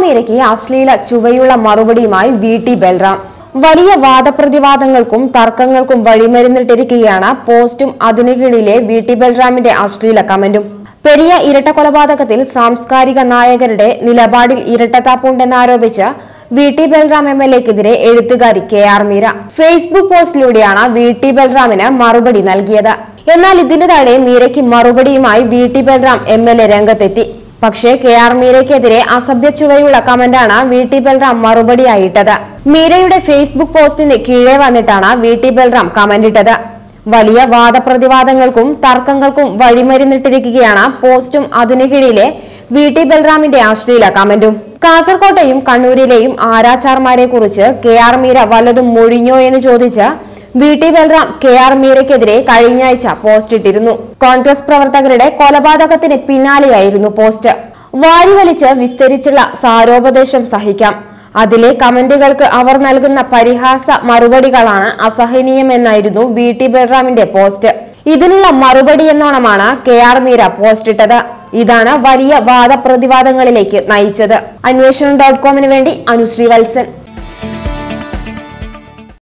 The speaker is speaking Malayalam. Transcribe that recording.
മീരയ്ക്ക് അശ്ലീല ചുവയുള്ള മറുപടിയുമായി വി ടി ബൽറാം വലിയ വാദപ്രതിവാദങ്ങൾക്കും തർക്കങ്ങൾക്കും വഴിമരുന്നിട്ടിരിക്കുകയാണ് പോസ്റ്റും അതിനു കീഴിലെ വി ടി ബൽറാമിന്റെ അശ്ലീല കമന്റും പെരിയ ഇരട്ടക്കൊലപാതകത്തിൽ സാംസ്കാരിക നായകരുടെ നിലപാടിൽ ഇരട്ടത്താപ്പുണ്ടെന്നാരോപിച്ച് V T Balram M L എക്കെതിരെ എഴുത്തുകാരി കെ ആർ മീര ഫേസ്ബുക്ക് പോസ്റ്റിലൂടെയാണ് വി ടി ബൽറാമിന് മറുപടി നൽകിയത് എന്നാൽ ഇതിന് താഴെ മീരയ്ക്ക് മറുപടിയുമായി V T Balram M L A രംഗത്തെത്തി പക്ഷേ കെ ആർ മീരയ്ക്കെതിരെ അസഭ്യ ചുവയുള്ള കമന്റാണ് വി ടി ബൽറാം മറുപടിയായിട്ടത് മീരയുടെ ഫേസ്ബുക്ക് പോസ്റ്റിന് കീഴെ വന്നിട്ടാണ് വി ടി ബൽറാം കമന്റിട്ടത് വലിയ വാദപ്രതിവാദങ്ങൾക്കും തർക്കങ്ങൾക്കും വഴിമരുന്നിട്ടിരിക്കുകയാണ് പോസ്റ്റും അതിനു കീഴിലെ വി ടി ബൽറാമിന്റെ അശ്ലീല കമന്റും കാസർകോട്ടെയും കണ്ണൂരിലെയും ആരാച്ചാർമാരെ കുറിച്ച് കെ ആർ മീര വല്ലതും മൊഴിഞ്ഞോ എന്ന് ചോദിച്ച് V T Balram K R മീരയ്ക്കെതിരെ കഴിഞ്ഞയാഴ്ച പോസ്റ്റ് ഇട്ടിരുന്നു കോൺഗ്രസ് പ്രവർത്തകരുടെ കൊലപാതകത്തിന് പിന്നാലെയായിരുന്നു പോസ്റ്റ് വാരി വലിച്ച് വിസ്തരിച്ചുള്ള സാരോപദേശം സഹിക്കാം അതിലെ കമന്റുകൾക്ക് അവർ നൽകുന്ന പരിഹാസ മറുപടികളാണ് അസഹനീയമെന്നായിരുന്നു വി ടി ബൽറാമിന്റെ പോസ്റ്റ് ഇതിനുള്ള മറുപടി എന്നോണമാണ് കെ ആർ മീര പോസ്റ്റ് ഇട്ടത് ഇതാണ് വലിയ വാദപ്രതിവാദങ്ങളിലേക്ക് നയിച്ചത് അന്വേഷണം ഡോട്ട് കോമിന് വേണ്ടി അനുശ്രീ വത്സൻ